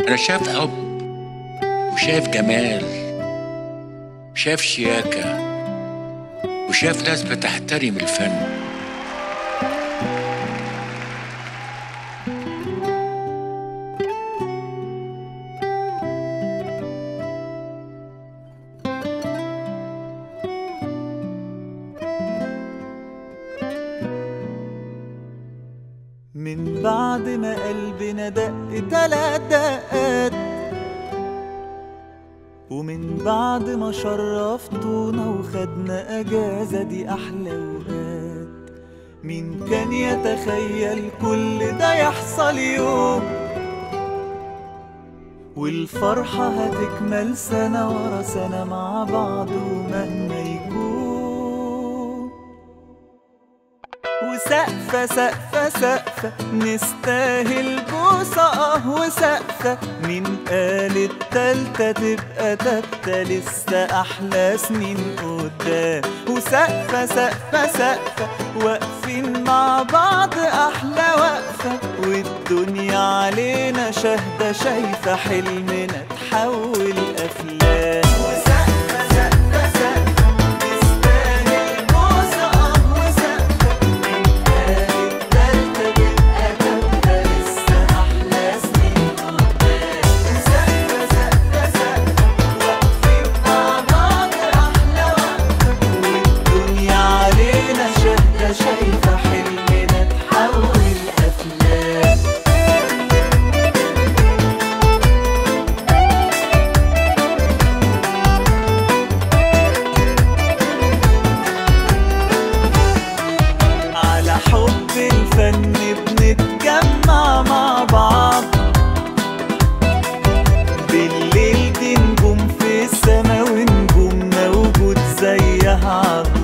أنا شايف حب وشايف جمال شايف شياكة وشايف ناس بتحترم الفن من بعد ما قلبنا دق تلات دقات ومن بعد ما شرفتونا وخدنا اجازة دي احلى اوقات مين كان يتخيل كل ده يحصل يوم والفرحة هتكمل سنة ورا سنة مع بعض ومهما يكون وسقفة سقفة سقفة نستاهل بوسة اه وسقفة مين قال التالتة تبقى تالتة لسه أحلى سنين قدام وسقفة سقفة سقفة واقفين مع بعض أحلى وقفة والدنيا علينا شاهدة شايفة حلمنا تحول أفلام وسقفة سقفة سقفة نستاهل بوسة اه وسقفة شايفة حلمنا تحول أفلام على حب الفن بنتجمع مع بعض بالليل دي نجوم في السما ونجوم موجود زيها عالضباب